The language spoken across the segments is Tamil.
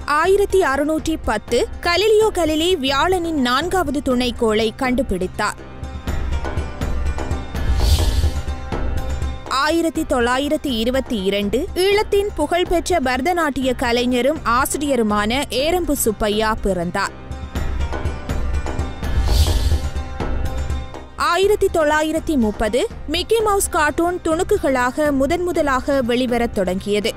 ஆயிரத்தி அறுநூற்றி பத்து கலிலியோ கலிலி வியாழனின் நான்காவது துணைக்கோளை கண்டுபிடித்தார் ஆயிரத்தி தொள்ளாயிரத்தி இருபத்தி இரண்டு ஈழத்தின் புகழ்பெற்ற பரதநாட்டிய கலைஞரும் ஆசிரியருமான ஏரம்பு சுப்பையா பிறந்தார் ஆயிரத்தி தொள்ளாயிரத்தி முப்பது மிக்கி மவுஸ் கார்ட்டூன் துணுக்குகளாக முதன் முதலாக வெளிவரத் தொடங்கியது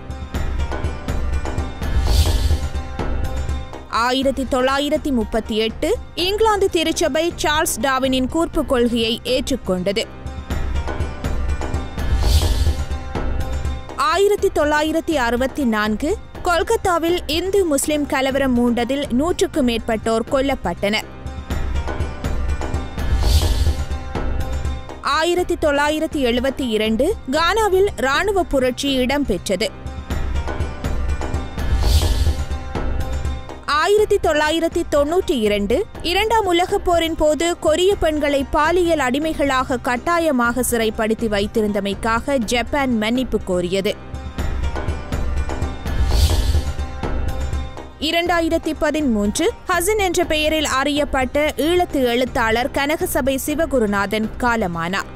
ஆயிரத்தி தொள்ளாயிரத்தி முப்பத்தி எட்டு இங்கிலாந்து திருச்சபை சார்ல்ஸ் டாவினின் கூர்ப்பு கொள்கையை ஏற்றுக்கொண்டது ஆயிரத்தி தொள்ளாயிரத்தி அறுபத்தி நான்கு கொல்கத்தாவில் இந்து முஸ்லிம் கலவரம் மூண்டதில் நூற்றுக்கு மேற்பட்டோர் கொல்லப்பட்டனர் ஆயிரத்தி தொள்ளாயிரத்தி எழுபத்தி இரண்டு கானாவில் ராணுவ புரட்சி இடம்பெற்றது ஆயிரத்தி தொள்ளாயிரத்தி தொன்னூற்றி இரண்டு இரண்டாம் உலகப் போரின் போது கொரிய பெண்களை பாலியல் அடிமைகளாக கட்டாயமாக சிறைப்படுத்தி வைத்திருந்தமைக்காக ஜப்பான் மன்னிப்பு கோரியது இரண்டாயிரத்தி பதிமூன்று ஹசன் என்ற பெயரில் அறியப்பட்ட ஈழத்து எழுத்தாளர் கனகசபை சிவகுருநாதன் காலமானார்